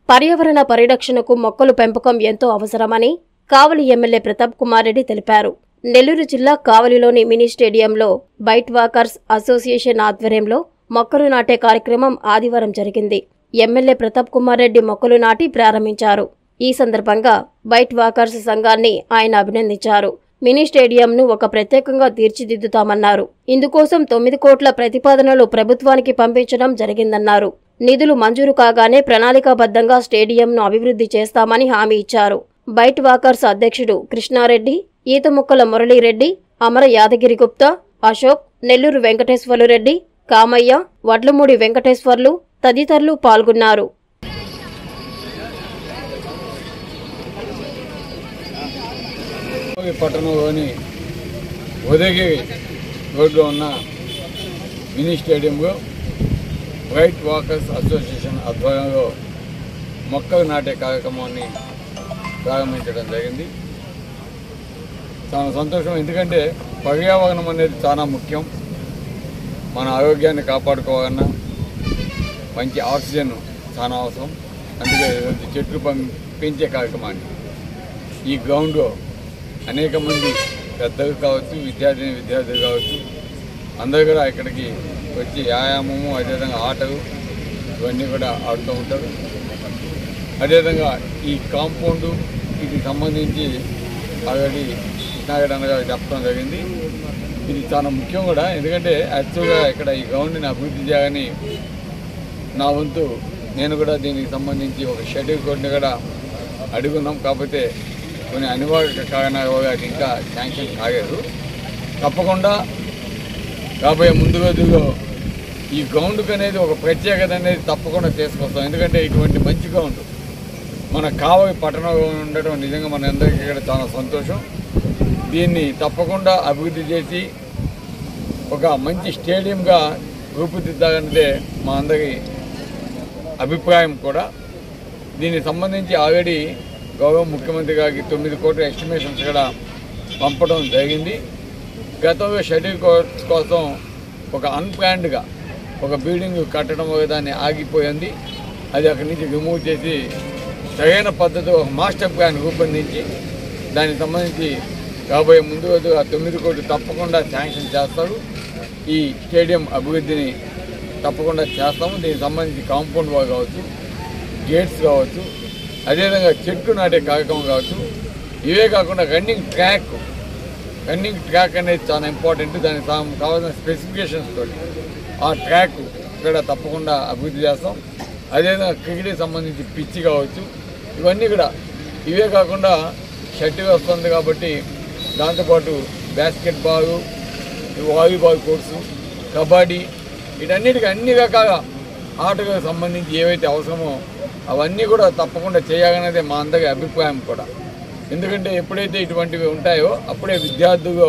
పర్యావరణ పరిరక్షణకు మొక్కలు పెంపకం ఎంతో అవసరమని కావలి ఎమ్మెల్యే ప్రతాప్ కుమార్ రెడ్డి తెలిపారు నెల్లూరు జిల్లా కావలిలోని మినీ స్టేడియంలో బైట్ వాకర్స్ అసోసియేషన్ ఆధ్వర్యంలో మొక్కలు నాటే కార్యక్రమం ఆదివారం జరిగింది ఎమ్మెల్యే ప్రతాప్ కుమార్ రెడ్డి మొక్కలు నాటి ప్రారంభించారు ఈ సందర్భంగా బైట్ వాకర్స్ సంఘాన్ని ఆయన అభినందించారు మినీ స్టేడియంను ఒక ప్రత్యేకంగా తీర్చిదిద్దుతామన్నారు ఇందుకోసం తొమ్మిది కోట్ల ప్రతిపాదనలు ప్రభుత్వానికి పంపించడం జరిగిందన్నారు నిధులు మంజూరు కాగానే ప్రణాళికాబద్ధంగా స్టేడియంను అభివృద్ధి చేస్తామని హామీ ఇచ్చారు బైట్ వాకర్స్ అధ్యక్షుడు కృష్ణారెడ్డి ఈతముక్కల మురళీరెడ్డి అమర యాదగిరి గుప్తా అశోక్ నెల్లూరు వెంకటేశ్వర్లు రెడ్డి కామయ్య వడ్లమూడి వెంకటేశ్వర్లు తదితరులు పాల్గొన్నారు ఈ పట్టణంలోని ఉదయగిరి రోడ్లో ఉన్న మినీ స్టేడియంలో వైట్ వాకర్స్ అసోసియేషన్ ఆధ్వర్యంలో మొక్కలు నాటే కార్యక్రమాన్ని ప్రారంభించడం జరిగింది చాలా సంతోషం ఎందుకంటే పర్యావరణం అనేది చాలా ముఖ్యం మన ఆరోగ్యాన్ని కాపాడుకోవాలన్నా మంచి ఆక్సిజన్ చాలా అవసరం అందుకే ఈరోజు చెట్లు పం- పెంచే కార్యక్రమాన్ని ఈ గ్రౌండ్లో అనేక మంది పెద్దలు కావచ్చు విద్యార్థిని విద్యార్థులు కావచ్చు అందరూ కూడా ఇక్కడికి వచ్చి వ్యాయామము అదేవిధంగా ఆటలు ఇవన్నీ కూడా ఆడుతూ ఉంటారు అదేవిధంగా ఈ కాంపౌండ్ ఇది సంబంధించి ఆల్రెడీ కృష్ణాగడ్ గారు చెప్పడం జరిగింది ఇది చాలా ముఖ్యం కూడా ఎందుకంటే యాక్చువల్గా ఇక్కడ ఈ గ్రౌండ్ని అభివృద్ధి చేయాలని నా వంతు నేను కూడా దీనికి సంబంధించి ఒక షెడ్యూల్ కోడ్ని కూడా అడుగున్నాం కాకపోతే కొన్ని అనివార్య కారణాల వల్ల అది ఇంకా శాంక్షన్ కాలేదు తప్పకుండా రాబోయే ముందు రోజుల్లో ఈ గ్రౌండ్కి అనేది ఒక ప్రత్యేకత అనేది తప్పకుండా తీసుకొస్తాం ఎందుకంటే ఇటువంటి మంచి గ్రౌండ్ మన కావలి పట్టణంలో ఉండటం నిజంగా మన అందరికీ ఇక్కడ చాలా సంతోషం దీన్ని తప్పకుండా అభివృద్ధి చేసి ఒక మంచి స్టేడియంగా రూపుదిద్దాలన్నదే మా అందరి అభిప్రాయం కూడా దీనికి సంబంధించి ఆల్రెడీ గౌరవ ముఖ్యమంత్రి గారికి తొమ్మిది కోట్ల ఎస్టిమేషన్స్ కూడా పంపడం జరిగింది గతంలో షటిల్ కోర్ట్స్ కోసం ఒక అన్ప్లాన్డ్గా ఒక బిల్డింగ్ కట్టడం వల్ల దాన్ని ఆగిపోయింది అది అక్కడి నుంచి రిమూవ్ చేసి సరైన పద్ధతిలో ఒక మాస్టర్ ప్లాన్ రూపొందించి దానికి సంబంధించి రాబోయే ముందు రోజు ఆ తొమ్మిది కోట్లు తప్పకుండా శాంక్షన్ చేస్తారు ఈ స్టేడియం అభివృద్ధిని తప్పకుండా చేస్తాము దీనికి సంబంధించి కాంపౌండ్ వాల్ కావచ్చు గేట్స్ కావచ్చు అదేవిధంగా చెట్టు నాటే కార్యక్రమం కావచ్చు ఇవే కాకుండా రన్నింగ్ ట్రాక్ రన్నింగ్ ట్రాక్ అనేది చాలా ఇంపార్టెంట్ దానికి తా- కావాల్సిన స్పెసిఫికేషన్స్ తోటి ఆ ట్రాక్ ఇక్కడ తప్పకుండా అభివృద్ధి చేస్తాం అదేవిధంగా క్రికెట్కి సంబంధించి పిచ్చి కావచ్చు ఇవన్నీ కూడా ఇవే కాకుండా షటిల్ వస్తుంది కాబట్టి దాంతోపాటు basketball volleyball course kabaddi వీటన్నిటికీ అన్ని రకాల ఆటలకు సంబంధించి ఏవైతే అవసరమో అవన్నీ కూడా తప్పకుండా చేయాలనేదే మా అందరి అభిప్రాయం కూడా ఎందుకంటే ఎప్పుడైతే ఇటువంటివి ఉంటాయో అప్పుడే విద్యార్థులు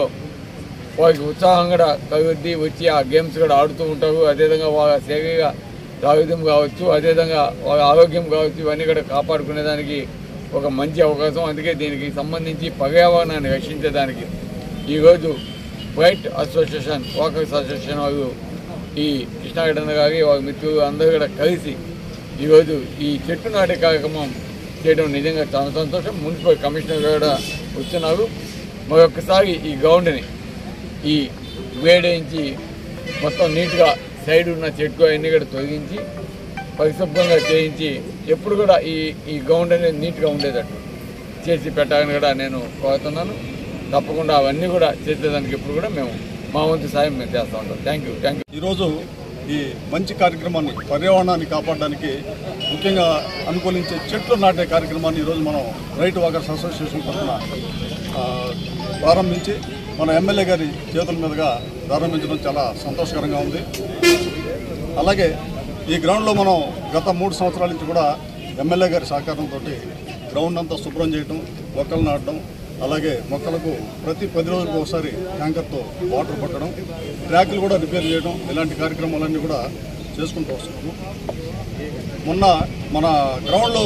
వారికి ఉత్సాహం కూడా కలుగుద్ది వచ్చి ఆ గేమ్స్ కూడా ఆడుతూ ఉంటారు అదేవిధంగా వాళ్ళ శరీర ఆరోగ్యం కావచ్చు అదేవిధంగా వాళ్ళ ఆరోగ్యం కావచ్చు ఇవన్నీ కూడా కాపాడుకునేదానికి ఒక మంచి అవకాశం అందుకే దీనికి సంబంధించి పర్యావరణాన్ని రక్షించేదానికి ఈరోజు వైట్ అసోసియేషన్ వాకర్స్ అసోసియేషన్ వాళ్ళు ఈ కృష్ణాగడ్డ గారి వాళ్ళ మిత్రులు అందరూ కూడా కలిసి ఈరోజు ఈ చెట్టు నాటే కార్యక్రమం చేయడం నిజంగా చాలా సంతోషం మున్సిపల్ కమిషనర్ కూడా వచ్చినారు మరొకసారి ఈ గ్రౌండ్ని ఈ వేడేయించి మొత్తం నీట్గా సైడ్ ఉన్న చెట్టు అన్నీ కూడా తొలగించి పరిశుభ్రంగా చేయించి ఎప్పుడు కూడా ఈ ఈ గ్రౌండ్ అనేది నీట్గా ఉండేటట్టు చేసి పెట్టాలని కూడా నేను కోరుతున్నాను తప్పకుండా అవన్నీ కూడా చేసేదానికి ఎప్పుడు కూడా మేము మా వంతు సాయం మేము చేస్తూ ఉంటాం థ్యాంక్ యూ థ్యాంక్ యూ ఈరోజు ఈ మంచి కార్యక్రమాన్ని పర్యావరణాన్ని కాపాడడానికి ముఖ్యంగా అనుకూలించే చెట్లు నాటే కార్యక్రమాన్ని ఈరోజు మనం రైట్ వాకర్స్ అసోసియేషన్ తరఫున ఆ, ప్రారంభించి మన ఎమ్మెల్యే గారి చేతుల మీదుగా ప్రారంభించడం చాలా సంతోషకరంగా ఉంది అలాగే ఈ గ్రౌండ్లో మనం గత మూడు సంవత్సరాల నుంచి కూడా ఎమ్మెల్యే గారి సహకారంతో గ్రౌండ్ అంతా శుభ్రం చేయటం మొక్కలు నాటడం అలాగే మొక్కలకు ప్రతి పది రోజులకు ఒకసారి ట్యాంకర్తో వాటర్ పట్టడం ట్రాక్లు కూడా రిపేర్ చేయడం ఇలాంటి కార్యక్రమాలన్నీ కూడా చేసుకుంటూ వస్తున్నాము మొన్న మన గ్రౌండ్లో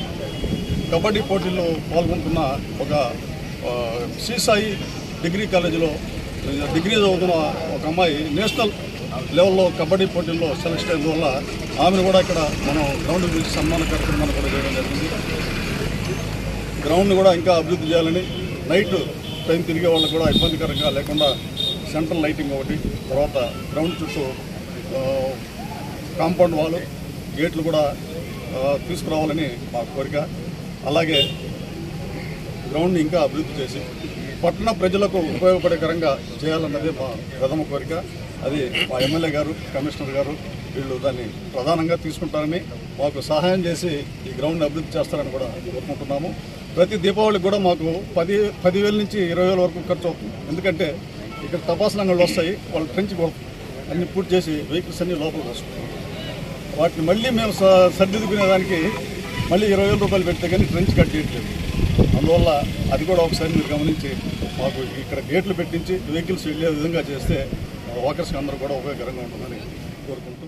కబడ్డీ పోటీల్లో పాల్గొంటున్న ఒక ఆ, శ్రీ సాయి డిగ్రీ కాలేజీలో డిగ్రీ చదువుతున్న ఒక అమ్మాయి నేషనల్ లెవెల్లో కబడ్డీ పోటీల్లో సెలెక్ట్ అయిన వల్ల ఆమెను కూడా ఇక్కడ మనం గ్రౌండ్ పిలిచి సన్మాన కార్యక్రమాన్ని కూడా చేయడం జరిగింది గ్రౌండ్ని కూడా ఇంకా అభివృద్ధి చేయాలని నైట్ టైం తిరిగే వాళ్ళకి కూడా ఇబ్బందికరంగా లేకుండా సెంట్రల్ లైటింగ్ ఒకటి తర్వాత గ్రౌండ్ చుట్టూ ఆ, కాంపౌండ్ వాళ్ళు గేట్లు కూడా ఆ, తీసుకురావాలని మా కోరిక అలాగే గ్రౌండ్ని ఇంకా అభివృద్ధి చేసి పట్టణ ప్రజలకు ఉపయోగపడేకరంగా చేయాలన్నదే మా ప్రథమ కోరిక అది మా ఎమ్మెల్యే గారు కమిషనర్ గారు వీళ్ళు దాన్ని ప్రధానంగా తీసుకుంటారని మాకు సహాయం చేసి ఈ గ్రౌండ్ని అభివృద్ధి చేస్తారని కూడా కోరుకుంటున్నాము ప్రతి దీపావళికి కూడా మాకు పది పదివేల నుంచి ఇరవై వేల వరకు ఖర్చు అవుతుంది ఎందుకంటే ఇక్కడ తపాసనంగా వస్తాయి వాళ్ళు ట్రెంచ్ కొడుతుంది అన్ని పూర్తి చేసి వెహికల్స్ అన్ని లోపలికి వస్తాయి వాటిని మళ్ళీ మేము స- సర్దిద్దుకునేదానికి మళ్ళీ ఇరవై వేల రూపాయలు పెడితే కానీ ట్రెంచ్ కట్టేయట్లేదు అందువల్ల అది కూడా ఒకసారి మీరు గమనించి మాకు ఇక్కడ గేట్లు పెట్టించి వెహికల్స్ వెళ్ళే విధంగా చేస్తే వాకర్స్కి అందరూ కూడా ఉపయోగకరంగా ఉంటుందని కోరుకుంటూ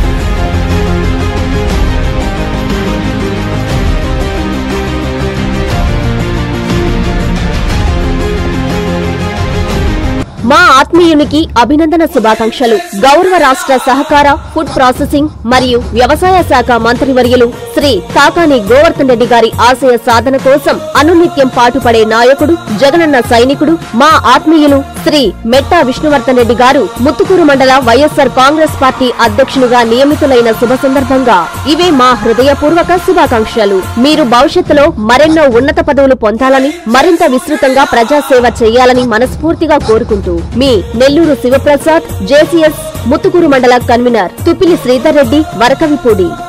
మా ఆత్మీయునికి అభినందన శుభాకాంక్షలు గౌరవ రాష్ట్ర సహకార ఫుడ్ ప్రాసెసింగ్ మరియు వ్యవసాయ శాఖ మంత్రివర్యులు శ్రీ కాకాని గోవర్ధన్ రెడ్డి గారి ఆశయ సాధన కోసం అనునిత్యం పాటుపడే నాయకుడు జగనన్న సైనికుడు మా ఆత్మీయులు శ్రీ మెట్టా విష్ణువర్ధన్ రెడ్డి గారు ముత్తుకూరు మండల వైఎస్సార్ కాంగ్రెస్ పార్టీ అధ్యక్షునిగా నియమితులైన శుభ సందర్భంగా ఇవే మా హృదయపూర్వక శుభాకాంక్షలు మీరు భవిష్యత్తులో మరెన్నో ఉన్నత పదవులు పొందాలని మరింత విస్తృతంగా ప్రజాసేవ చేయాలని మనస్ఫూర్తిగా కోరుకుంటూ మీ నెల్లూరు శివప్రసాద్ జేసీఎస్ ముత్తుకూరు మండల కన్వీనర్ తుపిలి శ్రీధర్ రెడ్డి వరకవిపూడి